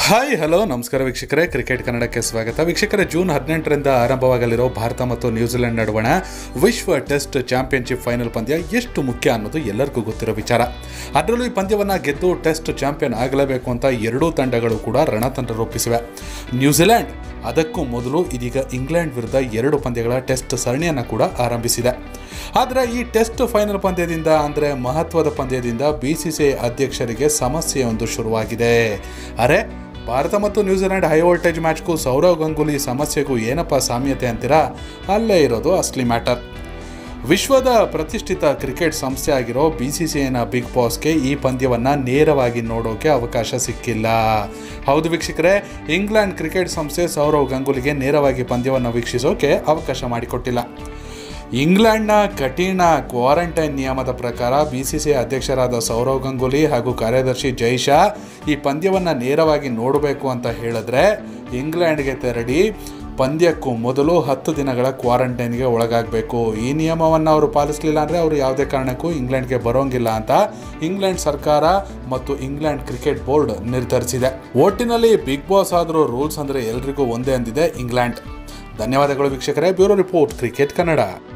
hi hello ನಮಸ್ಕಾರ ವೀಕ್ಷಕರೇ cricket ಕನ್ನಡಕ್ಕೆ ಸ್ವಾಗತ ವೀಕ್ಷಕರೇ ಜೂನ್ ಹದಿನೆಂಟರಿಂದ ಆರಂಭವಾಗಲಿರೋ ಭಾರತ ಮತ್ತು ನ್ಯೂಜಿಲೆಂಡ್ ನಡುವಣ ವಿಶ್ವ ಟೆಸ್ಟ್ ಚಾಂಪಿಯನ್ಶಿಪ್ ಫೈನಲ್ ಪಂದ್ಯ ಎಷ್ಟು ಮುಖ್ಯ ಅನ್ನೋದು ಎಲ್ಲರಿಗೂ ಗೊತ್ತಿರೋ ವಿಚಾರ ಅದರಲ್ಲೂ ಈ ಪಂದ್ಯವನ್ನು ಗೆದ್ದು ಟೆಸ್ಟ್ ಚಾಂಪಿಯನ್ ಆಗಲೇಬೇಕು ಅಂತ ಎರಡೂ ತಂಡಗಳು ಕೂಡ ರಣತಂತ್ರ ರೂಪಿಸಿವೆ ನ್ಯೂಜಿಲೆಂಡ್ ಅದಕ್ಕೂ ಮೊದಲು ಇದೀಗ ಇಂಗ್ಲೆಂಡ್ ವಿರುದ್ಧ ಎರಡು ಪಂದ್ಯಗಳ ಟೆಸ್ಟ್ ಸರಣಿಯನ್ನು ಕೂಡ ಆರಂಭಿಸಿದೆ ಆದರೆ ಈ ಟೆಸ್ಟ್ ಫೈನಲ್ ಪಂದ್ಯದಿಂದ ಅಂದರೆ ಮಹತ್ವದ ಪಂದ್ಯದಿಂದ ಬಿ ಸಿ ಸಿ ಐ ಅಧ್ಯಕ್ಷರಿಗೆ ಸಮಸ್ಯೆಯೊಂದು ಶುರುವಾಗಿದೆ ಅರೆ ಭಾರತ ಮತ್ತು ನ್ಯೂಜಿಲೆಂಡ್ ಹೈ ವೋಲ್ಟೇಜ್ ಮ್ಯಾಚ್ಗೂ ಸೌರವ್ ಗಂಗೂಲಿ ಸಮಸ್ಯೆಗೂ ಏನಪ್ಪ ಸಾಮ್ಯತೆ ಅಂತೀರಾ ಅಲ್ಲೇ ಇರೋದು ಅಸ್ಲಿ ಮ್ಯಾಟರ್ ವಿಶ್ವದ ಪ್ರತಿಷ್ಠಿತ ಕ್ರಿಕೆಟ್ ಸಂಸ್ಥೆ ಆಗಿರೋ ಬಿ ಸಿ ಸಿ ಐನ ಬಿಗ್ ಬಾಸ್ಗೆ ಈ ಪಂದ್ಯವನ್ನು ನೇರವಾಗಿ ನೋಡೋಕೆ ಅವಕಾಶ ಸಿಕ್ಕಿಲ್ಲ ಹೌದು ವೀಕ್ಷಕರೇ ಇಂಗ್ಲೆಂಡ್ ಕ್ರಿಕೆಟ್ ಸಂಸ್ಥೆ ಸೌರವ್ ಗಂಗೂಲಿಗೆ ನೇರವಾಗಿ ಪಂದ್ಯವನ್ನು ವೀಕ್ಷಿಸೋಕೆ ಅವಕಾಶ ಮಾಡಿಕೊಟ್ಟಿಲ್ಲ ಇಂಗ್ಲೆಂಡ್ನ ಕಠಿಣ ಕ್ವಾರಂಟೈನ್ ನಿಯಮದ ಪ್ರಕಾರ ಬಿ ಸಿ ಸಿ ಅಧ್ಯಕ್ಷರಾದ ಸೌರವ್ ಗಂಗೂಲಿ ಹಾಗೂ ಕಾರ್ಯದರ್ಶಿ ಜೈಶಾ ಈ ಪಂದ್ಯವನ್ನು ನೇರವಾಗಿ ನೋಡಬೇಕು ಅಂತ ಹೇಳಿದ್ರೆ ಇಂಗ್ಲೆಂಡ್ಗೆ ತೆರಳಿ ಪಂದ್ಯಕ್ಕೂ ಮೊದಲು ಹತ್ತು ದಿನಗಳ ಕ್ವಾರಂಟೈನ್ಗೆ ಒಳಗಾಗಬೇಕು ಈ ನಿಯಮವನ್ನು ಅವರು ಪಾಲಿಸಲಿಲ್ಲ ಅಂದರೆ ಅವರು ಯಾವುದೇ ಕಾರಣಕ್ಕೂ ಇಂಗ್ಲೆಂಡ್ಗೆ ಬರೋಂಗಿಲ್ಲ ಅಂತ ಇಂಗ್ಲೆಂಡ್ ಸರ್ಕಾರ ಮತ್ತು ಇಂಗ್ಲೆಂಡ್ ಕ್ರಿಕೆಟ್ ಬೋರ್ಡ್ ನಿರ್ಧರಿಸಿದೆ ಒಟ್ಟಿನಲ್ಲಿ ಬಿಗ್ ಬಾಸ್ ಆದರೂ ರೂಲ್ಸ್ ಅಂದರೆ ಎಲ್ರಿಗೂ ಒಂದೇ ಅಂದಿದೆ ಇಂಗ್ಲೆಂಡ್ ಧನ್ಯವಾದಗಳು ವೀಕ್ಷಕರೇ ಬ್ಯೂರೋ ರಿಪೋರ್ಟ್ ಕ್ರಿಕೆಟ್ ಕನ್ನಡ